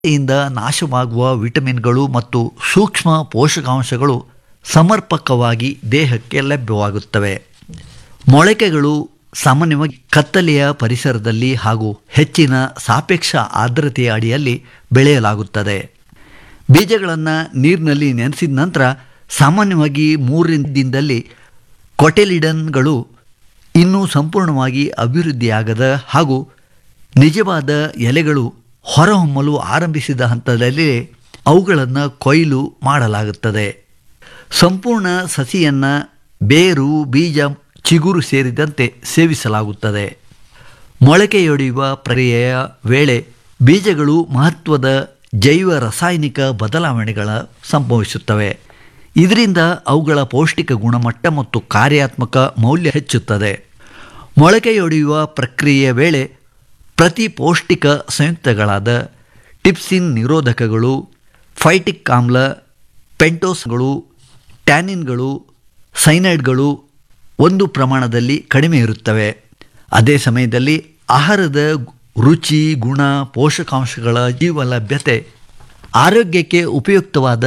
ಇಂದ ನಾಶವಾಗುವ ವಿಟಮಿನ್ಗಳು ಮತ್ತು ಸೂಕ್ಷ್ಮ ಪೋಷಕಾಂಶಗಳು ಸಮರ್ಪಕವಾಗಿ ದೇಹಕ್ಕೆ ಲಭ್ಯವಾಗುತ್ತವೆ ಮೊಳಕೆಗಳು ಸಾಮಾನ್ಯವಾಗಿ ಕತ್ತಲೆಯ ಪರಿಸರದಲ್ಲಿ ಹಾಗೂ ಹೆಚ್ಚಿನ ಸಾಪೇಕ್ಷ ಆರ್ದ್ರತೆಯ ಅಡಿಯಲ್ಲಿ ಬೆಳೆಯಲಾಗುತ್ತದೆ ಬೀಜಗಳನ್ನು ನೀರಿನಲ್ಲಿ ನೆನೆಸಿದ ನಂತರ ಸಾಮಾನ್ಯವಾಗಿ ಮೂರರಿಂದ ದಿನದಲ್ಲಿ ಕೊಟೆಲಿಡನ್ಗಳು ಇನ್ನೂ ಸಂಪೂರ್ಣವಾಗಿ ಅಭಿವೃದ್ಧಿಯಾಗದ ಹಾಗೂ ನಿಜವಾದ ಎಲೆಗಳು ಹೊರಹೊಮ್ಮಲು ಆರಂಭಿಸಿದ ಹಂತದಲ್ಲಿ ಅವುಗಳನ್ನು ಕೊಯ್ಲು ಮಾಡಲಾಗುತ್ತದೆ ಸಂಪೂರ್ಣ ಸಸಿಯನ್ನು ಬೇರು ಬೀಜ ಚಿಗುರು ಸೇರಿದಂತೆ ಸೇವಿಸಲಾಗುತ್ತದೆ ಮೊಳಕೆಯೊಡೆಯುವ ಪ್ರಕ್ರಿಯೆಯ ವೇಳೆ ಬೀಜಗಳು ಮಹತ್ವದ ಜೈವ ರಾಸಾಯನಿಕ ಬದಲಾವಣೆಗಳ ಸಂಭವಿಸುತ್ತವೆ ಇದರಿಂದ ಅವುಗಳ ಪೌಷ್ಟಿಕ ಗುಣಮಟ್ಟ ಮತ್ತು ಕಾರ್ಯಾತ್ಮಕ ಮೌಲ್ಯ ಹೆಚ್ಚುತ್ತದೆ ಮೊಳಕೆಯೊಡೆಯುವ ಪ್ರಕ್ರಿಯೆಯ ವೇಳೆ ಪ್ರತಿ ಪೌಷ್ಟಿಕ ಸಂಯುಕ್ತಗಳಾದ ಟಿಪ್ಸಿನ್ ನಿರೋಧಕಗಳು ಫೈಟಿಕ್ ಆಮ್ಲ ಪೆಂಟೋಸ್ಗಳು ಟ್ಯಾನಿನ್ಗಳು ಸೈನೈಡ್ಗಳು ಒಂದು ಪ್ರಮಾಣದಲ್ಲಿ ಕಡಿಮೆ ಇರುತ್ತವೆ ಅದೇ ಸಮಯದಲ್ಲಿ ಆಹಾರದ ರುಚಿ ಗುಣ ಪೋಷಕಾಂಶಗಳ ಜೀವ ಲಭ್ಯತೆ ಆರೋಗ್ಯಕ್ಕೆ ಉಪಯುಕ್ತವಾದ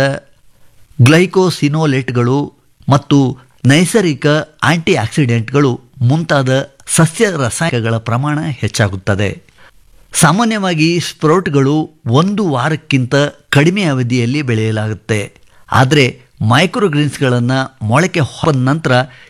ಗ್ಲೈಕೋಸಿನೋಲೇಟ್ಗಳು ಮತ್ತು ನೈಸರ್ಗಿಕ ಆಂಟಿ ಆಕ್ಸಿಡೆಂಟ್ಗಳು ಮುಂತಾದ ಸಸ್ಯ ರಸಾಯನಗಳ ಪ್ರಮಾಣ ಹೆಚ್ಚಾಗುತ್ತದೆ ಸಾಮಾನ್ಯವಾಗಿ ಸ್ಪ್ರೌಟ್ಗಳು ಒಂದು ವಾರಕ್ಕಿಂತ ಕಡಿಮೆ ಅವಧಿಯಲ್ಲಿ ಬೆಳೆಯಲಾಗುತ್ತೆ ಆದರೆ ಮೈಕ್ರೋಗ್ರೀನ್ಸ್ಗಳನ್ನು ಮೊಳಕೆ ಹೊರದ ನಂತರ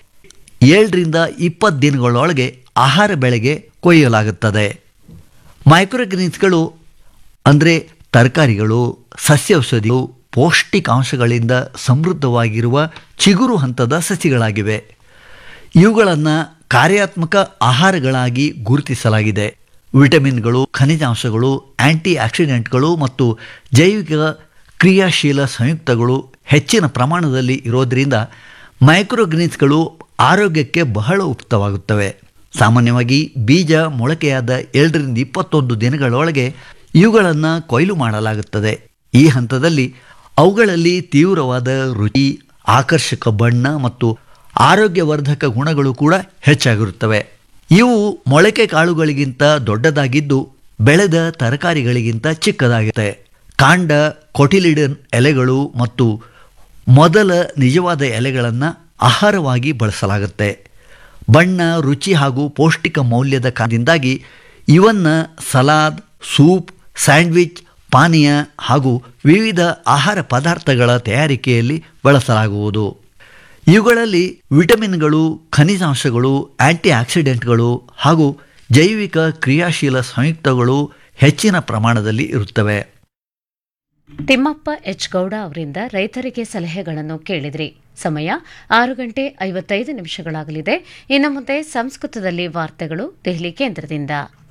ಏಳರಿಂದ ಇಪ್ಪತ್ತು ದಿನಗಳೊಳಗೆ ಆಹಾರ ಬೆಳೆಗೆ ಕೊಯ್ಯಲಾಗುತ್ತದೆ ಮೈಕ್ರೋಗ್ರೀನ್ಸ್ಗಳು ಅಂದರೆ ತರಕಾರಿಗಳು ಸಸ್ಯೌಷಧಿಗಳು ಪೌಷ್ಟಿಕಾಂಶಗಳಿಂದ ಸಮೃದ್ಧವಾಗಿರುವ ಚಿಗುರು ಹಂತದ ಸಸಿಗಳಾಗಿವೆ ಇವುಗಳನ್ನು ಕಾರ್ಯಾತ್ಮಕ ಆಹಾರಗಳಾಗಿ ಗುರುತಿಸಲಾಗಿದೆ ವಿಟಮಿನ್ಗಳು ಖನಿಜಾಂಶಗಳು ಆಂಟಿ ಆಕ್ಸಿಡೆಂಟ್ಗಳು ಮತ್ತು ಜೈವಿಕ ಕ್ರಿಯಾಶೀಲ ಸಂಯುಕ್ತಗಳು ಹೆಚ್ಚಿನ ಪ್ರಮಾಣದಲ್ಲಿ ಇರೋದರಿಂದ ಮೈಕ್ರೋಗ್ರೀನ್ಸ್ಗಳು ಆರೋಗ್ಯಕ್ಕೆ ಬಹಳ ಉಪಯುಕ್ತವಾಗುತ್ತವೆ ಸಾಮಾನ್ಯವಾಗಿ ಬೀಜ ಮೊಳಕೆಯಾದ ಏಳರಿಂದ ಇಪ್ಪತ್ತೊಂದು ದಿನಗಳೊಳಗೆ ಇವುಗಳನ್ನು ಕೊಯ್ಲು ಮಾಡಲಾಗುತ್ತದೆ ಈ ಹಂತದಲ್ಲಿ ಅವುಗಳಲ್ಲಿ ತೀವ್ರವಾದ ರುಚಿ ಆಕರ್ಷಕ ಬಣ್ಣ ಮತ್ತು ಆರೋಗ್ಯವರ್ಧಕ ಗುಣಗಳು ಕೂಡ ಹೆಚ್ಚಾಗಿರುತ್ತವೆ ಇವು ಮೊಳಕೆ ಕಾಳುಗಳಿಗಿಂತ ದೊಡ್ಡದಾಗಿದ್ದು ಬೆಳೆದ ತರಕಾರಿಗಳಿಗಿಂತ ಚಿಕ್ಕದಾಗಿದೆ ಕಾಂಡ ಕೊಟಿಲಿಡನ್ ಎಲೆಗಳು ಮತ್ತು ಮೊದಲ ನಿಜವಾದ ಎಲೆಗಳನ್ನು ಆಹಾರವಾಗಿ ಬಳಸಲಾಗುತ್ತೆ ಬಣ್ಣ ರುಚಿ ಹಾಗೂ ಪೌಷ್ಟಿಕ ಮೌಲ್ಯದ ಕಾರಣದಿಂದಾಗಿ ಇವನ್ನು ಸಲಾದ್ ಸೂಪ್ ಸ್ಯಾಂಡ್ವಿಚ್ ಪಾನೀಯ ಹಾಗೂ ವಿವಿಧ ಆಹಾರ ಪದಾರ್ಥಗಳ ತಯಾರಿಕೆಯಲ್ಲಿ ಬಳಸಲಾಗುವುದು ಇವುಗಳಲ್ಲಿ ವಿಟಮಿನ್ಗಳು ಖನಿಜಾಂಶಗಳು ಆಂಟಿ ಆಕ್ಸಿಡೆಂಟ್ಗಳು ಹಾಗೂ ಜೈವಿಕ ಕ್ರಿಯಾಶೀಲ ಸಂಯುಕ್ತಗಳು ಹೆಚ್ಚಿನ ಪ್ರಮಾಣದಲ್ಲಿ ಇರುತ್ತವೆ ತಿಮ್ಮಪ್ಪ ಎಚ್ ಗೌಡ ಅವರಿಂದ ರೈತರಿಗೆ ಸಲಹೆಗಳನ್ನು ಕೇಳಿದ್ರಿ ಸಮಯ ಆರು ಗಂಟೆ ಐವತ್ತೈದು ನಿಮಿಷಗಳಾಗಲಿದೆ ಇನ್ನು ಮುಂದೆ ಸಂಸ್ಕೃತದಲ್ಲಿ ವಾರ್ತೆಗಳು ದೆಹಲಿ ಕೇಂದ್ರದಿಂದ